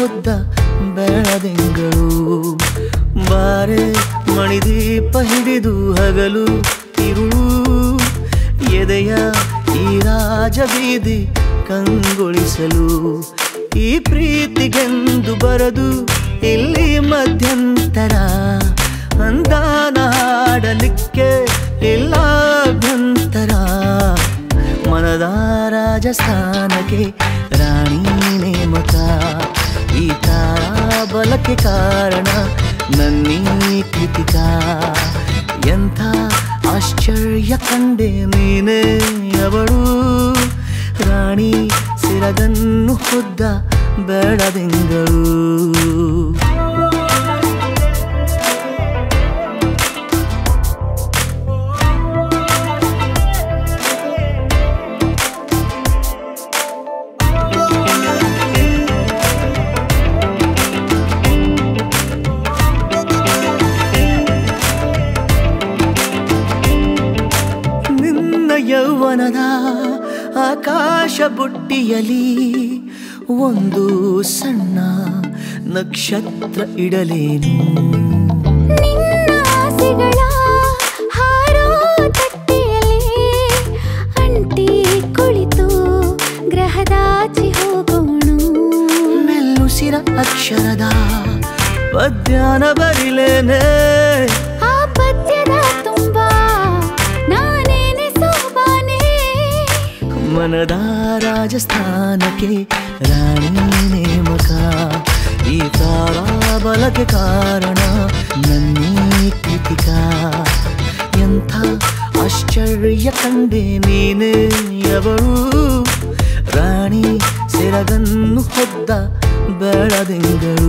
ಹೊದ್ದ ಬೆಳದಿಂಗಳು ಬಾರೆ ಮಣಿದೀಪ ಹಿಡಿದು ಹಗಲು ಇರುಳು ಎದೆಯ ಈ ರಾಜಬೀದಿ ಕಂಗೊಳಿಸಲು ಈ ಪ್ರೀತಿಗೆಂದು ಬರದು ಇಲ್ಲಿ ಮಧ್ಯಂತರ ಅಂದಾನ ಹಾಡಲಿಕ್ಕೆ ಇಲ್ಲ ಅಭ್ಯಂತರ ಮನದ ರಾಜಸ್ಥಾನಕ್ಕೆ ರಾಣಿ ನೇಮಕ ಈ ತಾರಾ ಬಲಕ್ಕೆ ಕಾರಣ ನನ್ನೀ ಕೃತಿಕ ಎಂಥ ಆಶ್ಚರ್ಯ ಕಂಡೆ ನೀನೇ ಅವಳು ರಾಣಿ ಸಿರಗನ್ನು ಹೊದ್ದ ಬೆಳದಿಂಗಳು ನಿನ್ನ ಯೌವನದ ಆಕಾಶ ಬುಟ್ಟಿಯಲಿ ಒಂದು ಸಣ್ಣ ನಕ್ಷತ್ರ ಇಡಲೇನು ನಿನ್ನ ಆಸೆಗಳ ಹಾರೋ ತಟ್ಟೆಯಲ್ಲಿ ಅಂಟಿ ಕುಳಿತು ಗ್ರಹದಾಚಿ ಹೋಗೋಣ ಮೆಲ್ಲುಸಿರ ಅಕ್ಷರದ ಪದ್ಯಾನ ಬರಿಲೇನೆ ಆ ಪದ್ಯದ ತುಂಬ ನಾನೇನೆ ಸೋಬಾನೆ ಮನದ ರಾಜಸ್ಥಾನಕ್ಕೆ ರಾಣಿ ನೇಮಕ ಈ ತಾರಾ ಬಲಕ್ಕೆ ಕಾರಣ ನನ್ನೀ ಕೃತಿಕ ಎಂಥ ಆಶ್ಚರ್ಯ ಕಂಡೆ ನೀನೇ ಅವಳು ರಾಣಿ ಸೆರಗನ್ನು ಹೊದ್ದ ಬೆಳದಿಂಗಳು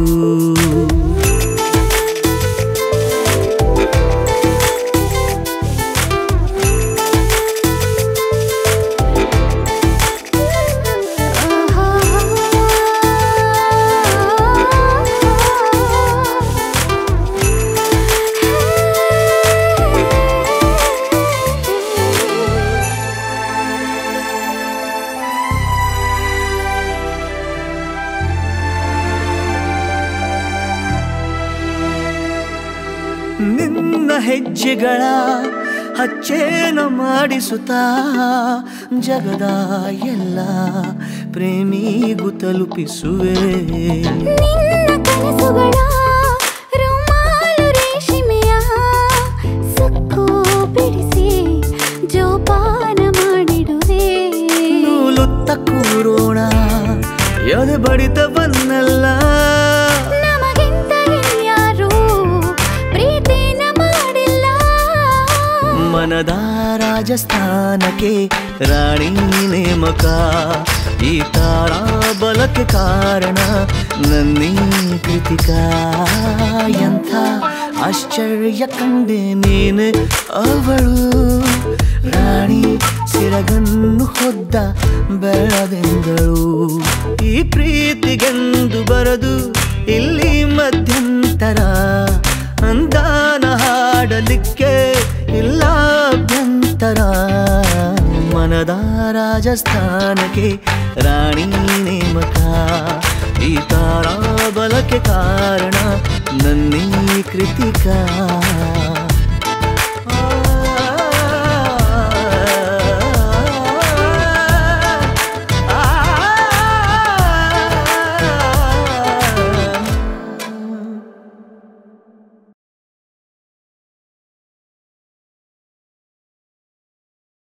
ನಿನ್ನ ಹೆಜ್ಜೆಗಳ ಹಚ್ಚೇನ ಮಾಡಿಸುತ್ತಾ ಜಗದ ಎಲ್ಲ ಪ್ರೇಮಿಗೂ ತಲುಪಿಸುವೆ ನಿನ್ನ ಕನಸುಗಳ ರುಮಾಲು ರೇಷ್ಮೆಯ ಸುಕ್ಕು ಬಿಡಿಸಿ ಜೋಪಾನ ಮಾಡಿಡುವೆ ನೂಲುತ್ತ ಕೂರೋಣ ಎದೆ ಬಡಿತವನ್ನೆಲ್ಲ ನಮಗಿಂತ ಇನ್ಯಾರೂ ಪ್ರೀತಿನ ಮಾಡಿಲ್ಲ ಮನದ ರಾಜಸ್ಥಾನಕ್ಕೆ ರಾಣಿ ನೇಮಕ ಈ ತಾರಾ ಬಲಕ್ಕೆ ಕಾರಣ ನನ್ನೀ ಕೃತಿಕ ಎಂಥ ಆಶ್ಚರ್ಯ ಕಂಡೆ ನೀನೆ ಅವಳು ರಾಣಿ ಸಿರಗನ್ನು ಹೊದ್ದ ಬೆಳದಿಂಗಳು ಈ ಪ್ರೀತಿಗೆಂದು ಬರದು ಇಲ್ಲಿ ಮಧ್ಯಂತರ ಅಂದಾನ ಹಾಡಲಿಕ್ಕೆ ಇಲ್ಲ ಅಭ್ಯಂತರ ಮನದ ರಾಜಸ್ಥಾನಕ್ಕೆ ರಾಣಿ ನೇಮಕ ಈ ತಾರಾ ಬಲಕ್ಕೆ ಕಾರಣ ನನ್ನೀ ಕೃತಿಕ